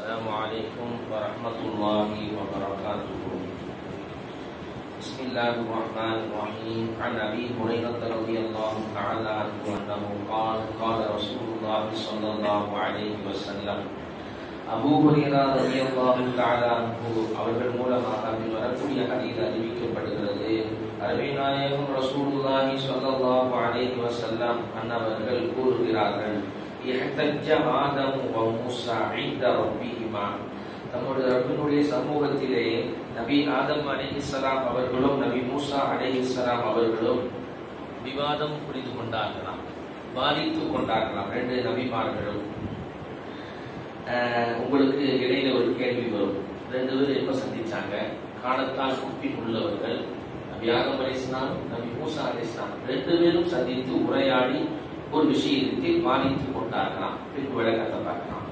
السلام عليكم ورحمة الله وبركاته بسم الله الرحمن الرحيم عن أبي هريرة رضي الله تعالى عنه أنه قال قال رسول الله صلى الله عليه وسلم Abu Hurairah ரலியல்லாஹு தஆலா அன்ஹு அவர்கள் மூலமாக அதில் வரக்கூடிய ஹதீஸ் அறிவிக்கப்படுகிறது அருமை நாயகம் ரசூலுல்லாஹி ஸல்லல்லாஹு அலைஹி வஸல்லம் அன்னவர்கள் கூறுகிறார்கள் இஹ்தஜ்ஜ ஆதம் வ மூஸா இன்த ரப்பிஹிமா தம்முடைய ரப்பினுடைய சமூகத்திலே நபி ஆதம் அலைஹிஸ்ஸலாம் அவர்களும் நபி மூசா அலைஹிஸ்ஸலாம் அவர்களும் விவாதம் புரிந்து கொண்டார்களாம் வாதித்துக் கொண்டார்களாம் ரெண்டு நபிமார்களும் ஆஹ் உங்களுக்கு இடையில ஒரு கேள்வி வரும் ரெண்டு பேரும் எப்ப சந்திச்சாங்க காலத்தால் குப்பி உள்ளவர்கள் நபி ஆதம் அலிஸ்லாம் நபி மூசா அலிஸ்லாம் ரெண்டு பேரும் சந்தித்து உரையாடி ஒரு விஷயத்தில் வாதித்துக் கொண்டார்களாம் பின்பு விளக்கத்தை பார்க்கலாம்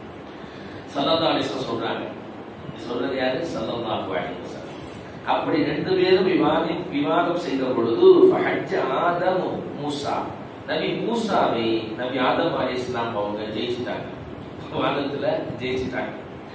சல்லல்லா அலிஸ்லாம் சொல்றாங்க இது சொல்றது யாரு சல்லல்லா அலிஸ்லாம் அப்படி ரெண்டு பேரும் விவாதி விவாதம் செய்த பொழுது ஃபஹஜ்ஜ ஆதம் மூசா நபி மூசாவை நபி ஆதம் அலிஸ்லாம் அவங்க ஜெயிச்சிட்டாங்க வாதத்துல ஜெயிச்சிட்டாங்க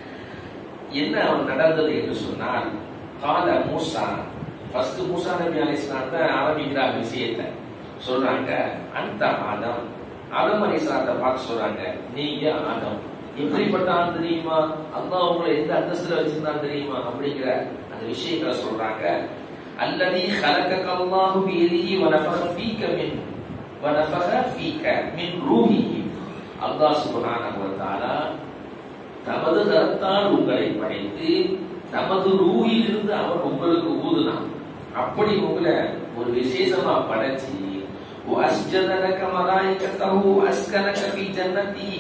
என்ன நடந்தது என்று சொன்னால் கால மூசா ஃபர்ஸ்ட் மூசா நபி அலிஸ்லாம் தான் ஆரம்பிக்கிறார் விஷயத்தை சொல்றாங்க அந்த ஆதம் ஆதம் அலிஸ்லாத்தை பார்த்து சொல்றாங்க நீங்க ஆதம் எப்படிப்பட்ட ஆள் தெரியுமா அல்லாஹ் உங்களை எந்த அந்தஸ்துல வச்சிருந்தான் தெரியுமா அப்படிங்கிற அந்த விஷயங்களை சொல்றாங்க அல்லதி خلقك الله بيده ونفخ فيك من ونفخ فيك من روحه அல்லாஹ் சுபஹானஹு வ தஆலா தமது கரத்தால் உங்களை படைத்து தமது ரூஹில் இருந்து அவர் உங்களுக்கு ஊதுனான் அப்படி உங்களை ஒரு விசேஷமா படைச்சு அஸ்ஜதனக மலாயிகத்தஹு அஸ்கனக ஃபீ ஜன்னதி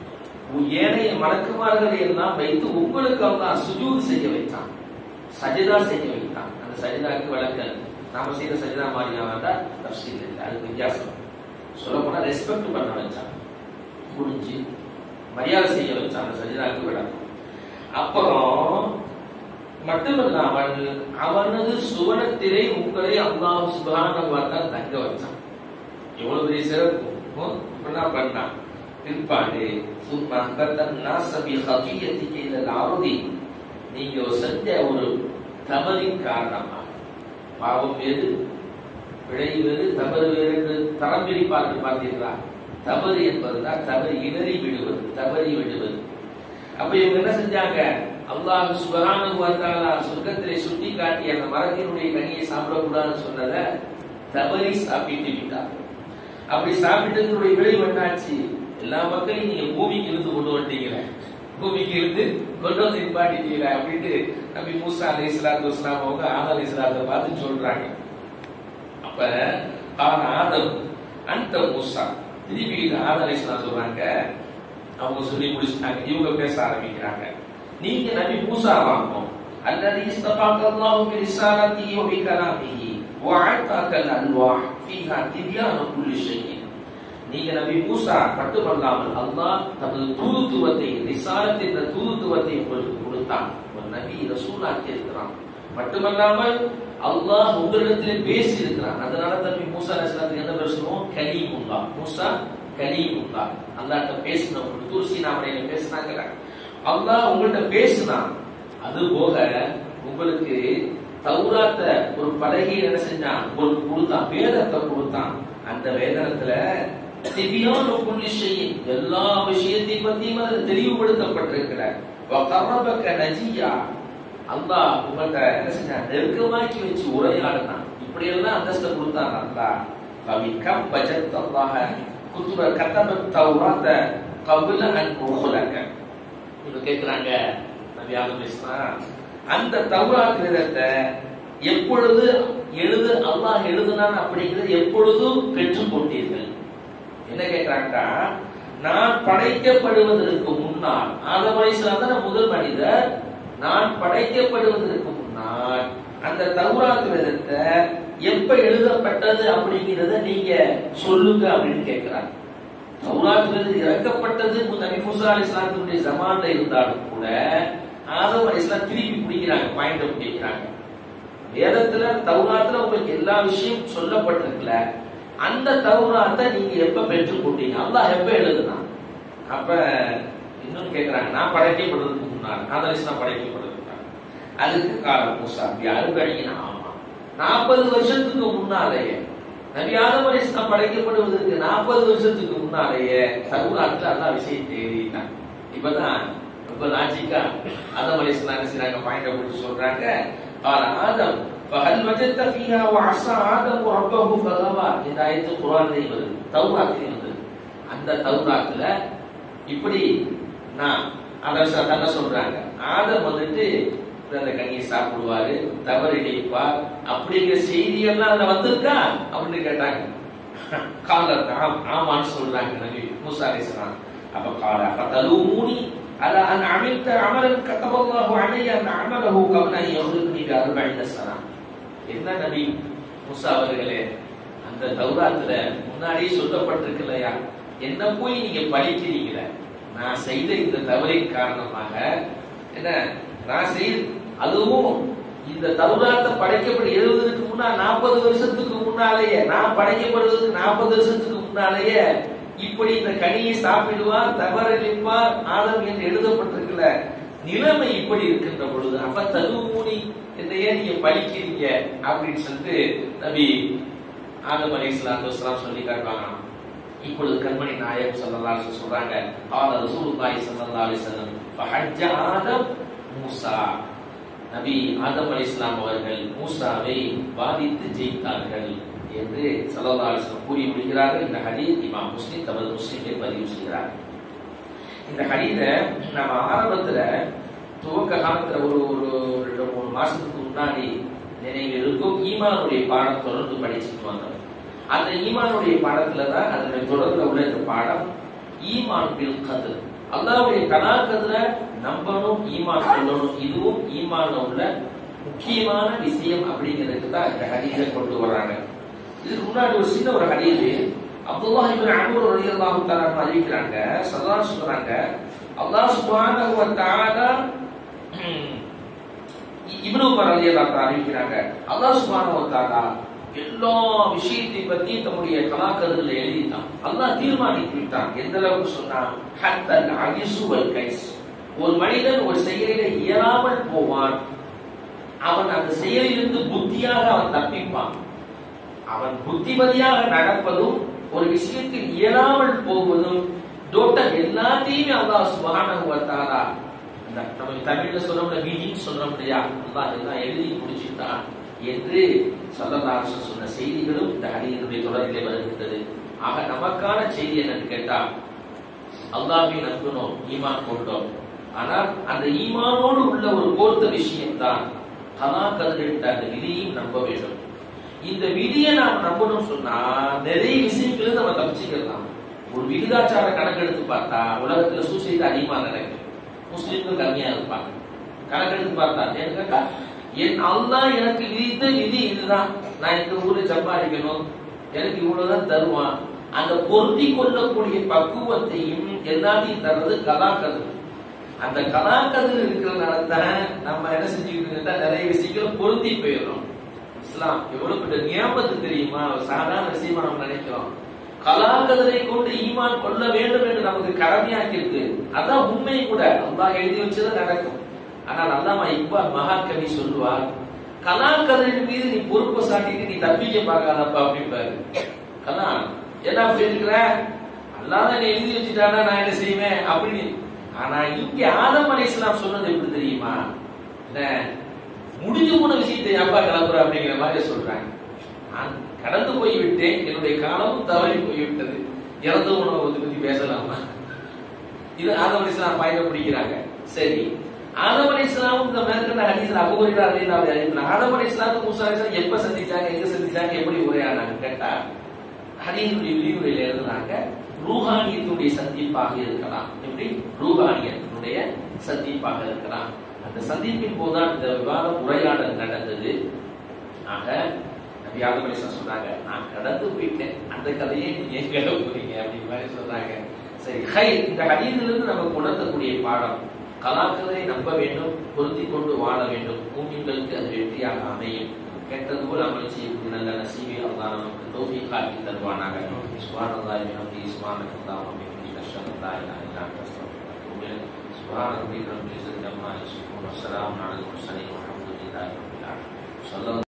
ஏனைய மலக்குமார்களை எல்லாம் வைத்து உங்களுக்கு அல்லாஹ் சுஜூத் செய்ய வைத்தான் சஜிதா செய்ய வைத்தான் அந்த சஜிதாக்கு வழக்க நாம செய்த சஜிதா மாதிரி வேண்டா தப்சீல் இல்லை அது வித்தியாசம் சொல்ல போனா ரெஸ்பெக்ட் பண்ண வச்சான் புரிஞ்சு மரியாதை செய்ய வச்சான் அந்த சஜிதாக்கு விளக்கம் அப்புறம் மட்டுமல்லாமல் அவனது சுவனத்திலே உங்களை அல்லாஹ் சுபான தங்க வச்சான் எவ்வளவு பெரிய சிறப்பு இப்படிலாம் பண்ணான் பிற்பாடு சும்மா நாசபி ஹதியத்திக்கு இந்த ஆறுதி நீங்க செஞ்ச ஒரு தவறின் காரணமாக பாவம் வேறு பிழை வேறு தவறு வேறு என்று தரம் பிரிப்பார்கள் பார்த்தீர்களா தவறு என்பதுதான் தவறு இடறி விடுவது தவறி விடுவது அப்ப இவங்க என்ன செஞ்சாங்க அல்லாஹ் சுபகான சொர்க்கத்திலே சுட்டி காட்டி அந்த மரத்தினுடைய கனியை சாப்பிடக்கூடாதுன்னு சொன்னதை தவறி சாப்பிட்டு விட்டார்கள் அப்படி சாப்பிட்டதனுடைய விளைவு என்னாச்சு எல்லா மக்களையும் நீங்க பூமிக்கு இருந்து கொண்டு வந்துட்டீங்களே பூமிக்கு இருந்து கொண்டு வந்து நிப்பாட்டிட்டீங்களே அப்படின்ட்டு நபி மூசா அலி இஸ்லாத்து இஸ்லாம் அவங்க ஆதம் அலி இஸ்லாத்தை பார்த்து சொல்றாங்க அப்ப ஆன ஆதம் அந்த மூசா திருப்பி இது ஆதம் அலி இஸ்லாம் சொல்றாங்க அவங்க சொல்லி முடிச்சுட்டாங்க இவங்க பேச ஆரம்பிக்கிறாங்க நீங்க நபி மூசா வாங்கும் الذي استفاق الله برسالته وبكلامه وأعطاك الألواح فيها تبيان كل شيء நீங்க நபி மூசா மட்டுமல்லாமல் அல்லாஹ் தமது தூதுத்துவத்தை ரிசாலத் என்ற தூதுத்துவத்தை உங்களுக்கு கொடுத்தான் ஒரு நபி ரசூலாக்கி இருக்கிறான் மட்டுமல்லாமல் அல்லாஹ் உங்களிடத்தில் பேசி இருக்கிறான் அதனால தம்பி மூசா அலிஸ்லாத்துக்கு என்ன பேர் சொல்லுவோம் கலீமுல்லா மூசா கலீமுல்லா அல்லாட்ட பேசினவங்க தூசி நாமனையில பேசினாங்க அல்லாஹ் உங்கள்ட்ட பேசினான் அது போக உங்களுக்கு தௌராத்த ஒரு பலகையை என்ன செஞ்சான் உங்களுக்கு கொடுத்தான் வேதத்தை கொடுத்தான் அந்த வேதனத்துல திவ்யான புள்ளிஷையின் எல்லா விஷயத்தையும் பத்தியும் அது தெளிவுபடுத்தப்பட்டிருக்கிற வகரபக நஜியா அல்லாஹ் உங்கள்கிட்ட என்ன செஞ்சான் நெருக்கமாக்கி வச்சு உரையாடினான் இப்படி எல்லாம் அந்தஸ்தை கொடுத்தான் அல்லாஹ் கவி கம் பஜத் அல்லாஹ குத்துப கத்தப தௌராத்த கபுல அன் உஹுலக இவங்க கேட்கிறாங்க நபி ஆதம் இஸ்லாம் அந்த தௌராத் வேதத்தை எப்பொழுது எழுது அல்லாஹ் எழுதுனான் அப்படிங்கிறது எப்பொழுதும் பெற்றுக்கொண்டீர்கள் என்ன கேட்கிறாங்கடா நான் படைக்கப்படுவதற்கு முன்னால் ஆதம் அலைஹிஸ்ஸலாம் தான் முதல் மனிதர் நான் படைக்கப்படுவதற்கு முன்னால் அந்த தௌராத் வேதத்தை எப்ப எழுதப்பட்டது அப்படிங்கிறத நீங்க சொல்லுங்க அப்படின்னு கேட்கிறாங்க தௌராத் வேதம் இறக்கப்பட்டது நபி மூசா அலிஸ்லாத்தினுடைய ஜமான்ல இருந்தாலும் கூட ஆதம் அலிஸ்லாம் திருப்பி பிடிக்கிறாங்க பாயிண்ட் பிடிக்கிறாங்க வேதத்துல தௌராத்துல உங்களுக்கு எல்லா விஷயம் சொல்லப்பட்டிருக்கல அந்த தௌராத்தை நீங்க எப்ப பெற்றுக்கொண்டீங்க அல்லாஹ் எப்ப எழுதுனா அப்ப இன்னொன்னு கேட்கிறாங்க நான் படைக்கப்படுறதுக்கு முன்னால் ஆதரிசி நான் படைக்கப்படுறதுக்கு முன்னால். அதுக்கு காலம் மூசா யாரு கழியினா ஆமா நாற்பது வருஷத்துக்கு முன்னாலேயே நபி ஆதம் அலிஸ்லாம் படைக்கப்படுவதற்கு நாற்பது வருஷத்துக்கு முன்னாலேயே தகுராத்துல அல்லா விஷயத்தை எழுதிட்டான் இப்பதான் ரொம்ப லாஜிக்கா ஆதம் அலிஸ்லாம் என்ன செய்றாங்க பாயிண்ட பிடிச்சி சொல்றாங்க قال آدم فهل وجدت فيها وعصى آدم ربه فغوى இந்த ஆயத்து குர்ஆன்லயும் வருது தௌராத்திலையும் வருது அந்த தௌராத்துல இப்படி நான் அதான் தன்ன சொல்றாங்க ஆதம் வந்துட்டு அந்த கனியை சாப்பிடுவாரு தவறு இழைப்பார் அப்படிங்கிற செய்தி எல்லாம் அதுல வந்திருக்கா அப்படின்னு கேட்டாங்க காலர் ஆம் ஆமான்னு சொல்றாங்க நபி மூசா அலிஸ்லாம் அப்ப கால ஃபதலூமுனி على أن عملت عملا كتب الله علي أن أعمله قبل أن يخلقني بأربعين سنة என்ன நபி மூசா அவர்களே அந்த தௌராத்துல முன்னாடியே சொல்லப்பட்டிருக்கு இல்லையா என்ன போய் நீங்க படிக்கிறீங்களே நான் செய்த இந்த தவறின் காரணமாக என்ன நான் செய்த அதுவும் இந்த தௌராத்தை படைக்கப்படி எழுதுறதுக்கு முன்னால் நாற்பது வருஷத்துக்கு முன்னாலேயே நான் படைக்கப்படுறதுக்கு நாற்பது வருஷத்துக்கு முன்னாலேயே இப்படி இந்த கனியை சாப்பிடுவார் தவறளிப்பார் ஆதம் என்று எழுதப்பட்டிருக்கல நிலைமை இப்படி இருக்கின்ற பொழுது அப்ப தகுமூனி என்னையே நீங்க படிக்கிறீங்க அப்படின்னு சொல்லிட்டு நபி ஆதம் அலி இஸ்லாத்து வஸ்லாம் சொல்லி காட்டுவாங்க இப்பொழுது கண்மணி நாயகம் ஸல்லல்லாஹு அலைஹி வஸல்லம் சொல்றாங்க قال رسول الله صلى الله عليه وسلم فحج ஆதம் மூசா நபி ஆதம் அலைஹிஸ்ஸலாம் அவர்கள் மூசாவை பாதித்து ஜெயித்தார்கள் என்று ஸல்லல்லாஹு அலைஹி வஸல்லம் கூறி முடிக்கிறார்கள் இந்த ஹதீஸ் இமாம் முஸ்லிம் தமது முஸ்லிமில் பதிவு செய்கிறார் இந்த ஹதீஸ நம்ம ஆரம்பத்துல துவக்க காலத்துல ஒரு ஒரு ரெண்டு மூணு மாசத்துக்கு முன்னாடி நினைவு இருக்கும் ஈமானுடைய பாடம் தொடர்ந்து படிச்சுட்டு வந்தோம் அந்த ஈமானுடைய பாடத்துல தான் அதனுடைய தொடர்ந்து உள்ள இந்த பாடம் ஈமான் பில் கதிர் அல்லாவுடைய கலாக்கதுல நம்பணும் ஈமான் சொல்லணும் இதுவும் ஈமான்ல உள்ள முக்கியமான விஷயம் அப்படிங்கிறதுக்கு தான் இந்த ஹதீஸை கொண்டு வர்றாங்க இதுக்கு முன்னாடி ஒரு சின்ன ஒரு ஹதீஸ் அப்துல்லாஹ் இப்னு அம்ர் ரலியல்லாஹு தஆலா அறிவிக்கிறாங்க ஸல்லல்லாஹு சொல்றாங்க அல்லாஹ் சுப்ஹானஹு வ தஆலா இப்னு உமர் ரலியல்லாஹு தஆலா அறிவிக்கிறாங்க அல்லாஹ் சுப்ஹானஹு வ தஆலா எல்லா விஷயத்தை பத்தி தம்முடைய கலாக்கருதுல எழுதிட்டான் அல்லாஹ் தீர்மானித்து விட்டான் எந்த அளவுக்கு சொன்னா ஹத்தல் அகிசு வல் கைஸ் ஒரு மனிதன் ஒரு செயலில இயலாமல் போவான் அவன் அந்த செயலிலிருந்து புத்தியாக அவன் தப்பிப்பான் அவன் புத்திமதியாக நடப்பதும் ஒரு விஷயத்தில் இயலாமல் போவதும் டோட்டல் எல்லாத்தையுமே அல்லாஹ் சுபஹானஹு வ தஆலா அந்த நம்ம தமிழ்ல சொல்றோம்ல விதின்னு சொல்றோம் இல்லையா அல்லாஹ் எல்லாம் எழுதி முடிச்சுட்டான் என்று சொல்லலாசு சொன்ன செய்திகளும் இந்த ஹதீனுடைய தொடரிலே வருகின்றது ஆக நமக்கான செய்தி என்னன்னு கேட்டா அல்லாஹ்வை நம்பினோம் ஈமான் கொண்டோம் ஆனால் அந்த ஈமானோடு உள்ள ஒரு கோர்த்த விஷயம்தான் கலா கதிரிட்ட அந்த விதியையும் நம்ப வேண்டும் இந்த விதியை நாம் நம்பணும் சொன்னா நிறைய விஷயங்களை நம்ம தப்பிச்சுக்கலாம் ஒரு விகிதாச்சார கணக்கெடுத்து பார்த்தா உலகத்துல சூசைட் அதிகமா நடக்குது முஸ்லிம்கள் கம்மியா இருப்பாங்க கணக்கெடுத்து பார்த்தா ஏன்னு கேட்டா என் அல்லாஹ் எனக்கு விதித்த விதி இதுதான் நான் இந்த ஊரை சம்பாதிக்கணும் எனக்கு இவ்வளவுதான் தருவான் அந்த பொருத்தி கொள்ளக்கூடிய பக்குவத்தையும் எல்லாத்தையும் தர்றது கலாக்கது அந்த கலாக்கதில் இருக்கிறதுனால தான் நம்ம என்ன செஞ்சுக்கிட்டு இருந்தா நிறைய விஷயங்கள் பொருந்தி போயிடுறோம் இஸ்லாம் எவ்வளவு பெரிய நியாபத்து தெரியுமா சாதாரண விஷயமா நம்ம நினைக்கிறோம் கலாக்கதரை கொண்டு ஈமான் கொள்ள வேண்டும் என்று நமக்கு கடமையாக்கி இருக்கு அதான் உண்மை கூட அல்லாஹ் எழுதி வச்சது நடக்கும் ஆனால் அல்லாமா இக்பால் மகாகவி சொல்லுவார் கலாக்கதரின் மீது நீ பொறுப்பு சாட்டிட்டு நீ தப்பிக்க பார்க்காதப்பா அப்படின்பாரு கலா என்ன அப்படி இருக்கிற அல்லாத நீ எழுதி வச்சுட்டானா நான் என்ன செய்வேன் அப்படின்னு ஆனா இங்க ஆதம் அலை இஸ்லாம் சொன்னது எப்படி தெரியுமா என்ன முடிஞ்சு போன விஷயத்தை அப்பா கிளம்புற அப்படிங்கிற மாதிரி சொல்றாங்க நான் கடந்து போய் விட்டேன் என்னுடைய காலமும் தவறி போய்விட்டது இறந்து உணவு பத்தி பேசலாமா இது ஆதம் அலி இஸ்லாம் பாயிர பிடிக்கிறாங்க சரி ஆதம் அலி இஸ்லாம் இந்த மேற்கண்ட ஹதீஸ்ல அபுகுரைரா ரலியல்லாஹு அன்ஹு அறிவிக்கிறாங்க ஆதம் அலி இஸ்லாம் மூசா அலி இஸ்லாம் எப்ப சந்திச்சாங்க எங்க சந்திச்சாங்க எப்படி உரையாடாங்க கேட்டா ஹதீஸுடைய விரிவுரையில எழுதுனாங்க ரூஹானியத்துடைய சந்திப்பாக இருக்கலாம் எப்படி ரூஹானியத்தினுடைய சந்திப்பாக இருக்கலாம் அந்த சந்திப்பின் போதுதான் இந்த விவாதம் உரையாடல் நடந்தது ஆக நபி ஆதம் அலி இஸ்லாம் சொன்னாங்க நான் கடந்து போயிட்டேன் அந்த கதையை நீங்க எங்க போறீங்க அப்படிங்கிற மாதிரி சொன்னாங்க சரி ஹை இந்த ஹதீஸிலிருந்து நமக்கு உணர்த்தக்கூடிய பாடம் கலாக்கதை நம்ப வேண்டும் பொருத்தி கொண்டு வாழ வேண்டும் மூமின்களுக்கு அது வெற்றியாக அமையும் கெட்டது போல் அமல் செய்யக்கூடிய நல்ல நசீவி அல்லாஹ் நமக்கு தோஃபி காட்டி தருவானாக சுபான் அல்லாஹ் நம்பி சுபான் அல்லாஹ் அஷ்ஹது அல்லா இலாஹா இல்லா அன்த அஸ்தக்ஃபிருக்க முஃமின் சுப்ஹான ரப்பிக ரப்பில் இஸ்ஸத்தி அம்மா யசிஃபூன் வஸ்ஸலாமு அலல் முர்ஸலீன் வல்ஹம்துலில்லாஹி ரப்பில் ஆலமீன்